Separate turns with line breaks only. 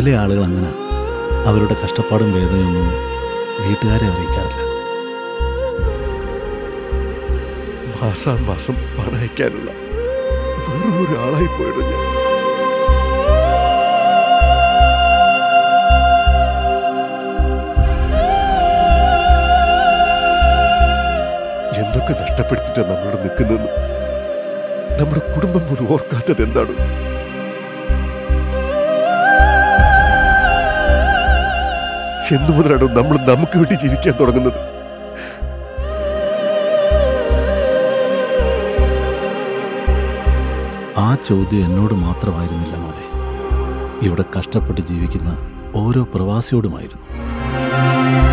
ചില ആളുകൾ അങ്ങനെ അവരുടെ കഷ്ടപ്പാടും വേദനയൊന്നും വീട്ടുകാരെ അറിയിക്കാറില്ല
മാസാമാസം പണം അയക്കാനുള്ള വെറും ഒരാളായി പോയിടും ഞാൻ എന്തൊക്കെ നഷ്ടപ്പെടുത്തിട്ടാ നമ്മളോട് നിൽക്കുന്നത് നമ്മുടെ കുടുംബം പോലും ഓർക്കാത്തത് എന്താണ് എന്നു മുതലാണോ നമ്മൾ നമുക്ക് വേണ്ടി ജീവിക്കാൻ തുടങ്ങുന്നത്
ആ ചോദ്യം എന്നോട് മാത്രമായിരുന്നില്ല മോനെ ഇവിടെ കഷ്ടപ്പെട്ട് ജീവിക്കുന്ന ഓരോ പ്രവാസിയോടുമായിരുന്നു